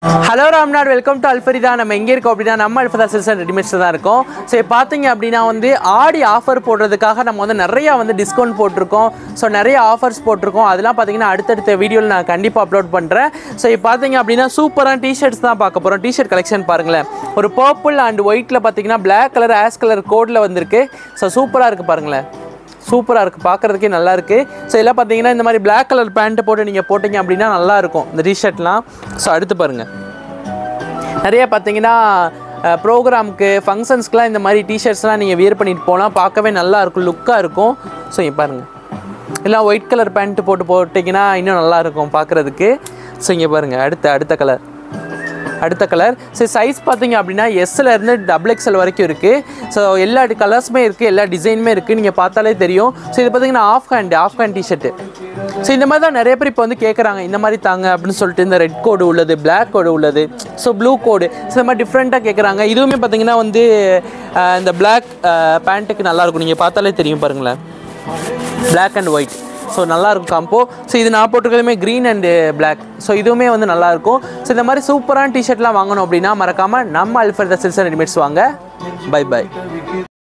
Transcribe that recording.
hello Ramnad welcome to Alfarida நம்ம எங்கே இருக்கோம் அப்படின்னா நம்ம அல்ஃபதா சில்ஸ் அண்ட் ரெடிமேட்ஸ் தான் இருக்கோம் ஸோ பார்த்தீங்க அப்படின்னா வந்து ஆடி ஆஃபர் போடுறதுக்காக நம்ம வந்து நிறையா வந்து டிஸ்கவுண்ட் போட்டிருக்கோம் ஸோ நிறைய ஆஃபர்ஸ் போட்டிருக்கோம் அதெல்லாம் பார்த்தீங்கன்னா அடுத்தடுத்த வீடியோவில் நான் கண்டிப்பாக அப்லோட் பண்ணுறேன் ஸோ இப்போ பார்த்தீங்க அப்படின்னா சூப்பரான டிஷர்ட்ஸ் தான் பார்க்க போகிறோம் டிஷர்ட் கலெக்ஷன் பாருங்களேன் ஒரு பர்பிள் அண்ட் ஒயிட்டில் பார்த்தீங்கன்னா Black கலர் ஆஸ் கலர் கோடில் வந்திருக்கு ஸோ சூப்பராக இருக்குது பாருங்களேன் சூப்பராக இருக்குது பார்க்குறதுக்கே நல்லா இருக்குது ஸோ இதெல்லாம் பார்த்தீங்கன்னா இந்த மாதிரி Black கலர் பேண்ட்டு போட்டு நீங்கள் போட்டிங்க அப்படின்னா நல்லா இருக்கும் இந்த டிஷர்ட்லாம் ஸோ அடுத்து பாருங்கள் நிறைய பார்த்தீங்கன்னா ப்ரோக்ராமுக்கு ஃபங்க்ஷன்ஸ்க்குலாம் இந்த மாதிரி டிஷர்ட்ஸ்லாம் நீங்கள் வியர் பண்ணிட்டு போனால் பார்க்கவே நல்லா இருக்கும் லுக்காக இருக்கும் ஸோ இங்கே பாருங்கள் எல்லாம் ஒயிட் கலர் பேண்ட்டு போட்டு போட்டிங்கன்னா இன்னும் நல்லா இருக்கும் பார்க்குறதுக்கு ஸோ இங்கே பாருங்கள் அடுத்த அடுத்த கலர் அடுத்த கலர் ஸோ சைஸ் பார்த்தீங்க அப்படின்னா எஸ்ல இருந்து டபுள் எக்ஸ்எல் வரைக்கும் இருக்குது ஸோ எல்லா கலர்ஸுமே இருக்குது எல்லா டிசைனுமே இருக்குது நீங்கள் பார்த்தாலே தெரியும் ஸோ இது பார்த்தீங்கன்னா off hand off hand t-shirt so இந்த மாதிரி தான் நிறைய பேர் இப்போ வந்து கேட்குறாங்க இந்த மாதிரி தாங்க அப்படின்னு சொல்லிட்டு இந்த ரெட் கோடு உள்ளது Black கோடு உள்ளது ஸோ ப்ளூ கோடு ஸோ இந்த மாதிரி டிஃப்ரெண்ட்டாக கேட்குறாங்க இதுவுமே பார்த்தீங்கன்னா வந்து அஹ், இந்த Black பேண்ட்டுக்கு நல்லாயிருக்கும் நீங்கள் பார்த்தாலே தெரியும் பாருங்களேன் Black அண்ட் ஒயிட் ஸோ நல்லாயிருக்கும் காம்போ ஸோ இது நான் போட்டிருக்கிறதுமே க்ரீன் அண்டு Black ஸோ இதுவுமே வந்து நல்லாயிருக்கும் ஸோ இந்த மாதிரி சூப்பரான டிஷர்ட்லாம் வாங்கணும் அப்படின்னா மறக்காமல் நம்ம Alfarida silks and readymades வாங்க பை பை